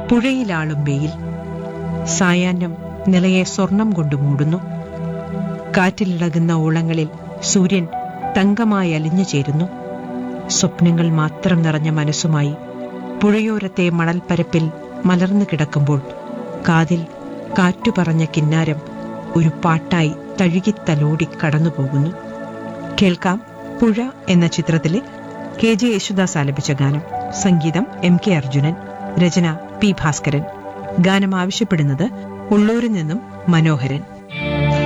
പുഴയിലാളും വെയിൽ സായാഹ്നം നിലയെ സ്വർണം കൊണ്ട് മൂടുന്നു കാറ്റിലിളകുന്ന ഓളങ്ങളിൽ സൂര്യൻ തങ്കമായി അലിഞ്ഞു ചേരുന്നു സ്വപ്നങ്ങൾ മാത്രം നിറഞ്ഞ മനസ്സുമായി പുഴയോരത്തെ മണൽപ്പരപ്പിൽ മലർന്നു കിടക്കുമ്പോൾ കാതിൽ കാറ്റു പറഞ്ഞ കിന്നാരം ഒരു പാട്ടായി തഴുകിത്തലോടി കടന്നുപോകുന്നു കേൾക്കാം പുഴ എന്ന ചിത്രത്തിലെ കെ ജെ യേശുദാസ് ആലപിച്ച ഗാനം സംഗീതം എം കെ അർജുനൻ രചന പി ഭാസ്കരൻ ഗാനം ആവശ്യപ്പെടുന്നത് ഉള്ളൂരിൽ നിന്നും മനോഹരൻ